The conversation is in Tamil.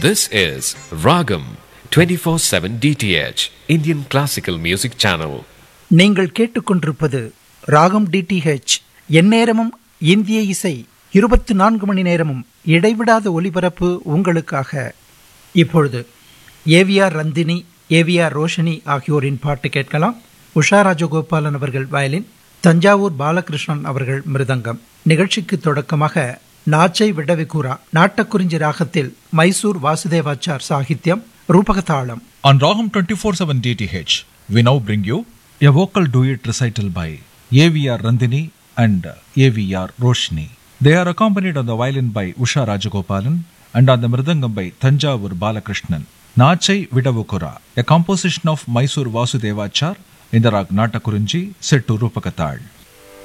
This is Ragam 24/7 DTH Indian Classical Music Channel. நீங்கள் கேட்டுக்கொண்டிருப்பது ராகம் டிடிஹெச் எந்நேரமும் இந்திய இசை இருபத்தி நான்கு மணி நேரமும் இடைவிடாத ஒலிபரப்பு உங்களுக்காக இப்பொழுது ஏவிஆர் ரந்தினி ஏவிஆர் ரோஷினி ஆகியோரின் பாட்டு கேட்கலாம் உஷா ராஜகோபாலன் அவர்கள் வயலின் தஞ்சாவூர் பாலகிருஷ்ணன் அவர்கள் மிருதங்கம் நிகழ்ச்சிக்கு தொடக்கமாக நாச்சை விடவிகுரா நாட்டக்குறிஞ்சி ராகத்தில் Mysore Vasudevachar சாகித்யம் ரூபகதாளம் On Raham 24/7 DTH, we now bring you a vocal duet recital by AVR Randini and AVR Roshni. They are accompanied on the violin by Usha Rajagopalan and on the mridangam by Tanjavur Balakrishnan. Nachai Vidavukura, a composition of Mysore Vasudevachar in the rag Natakurunji set to Rupakatal.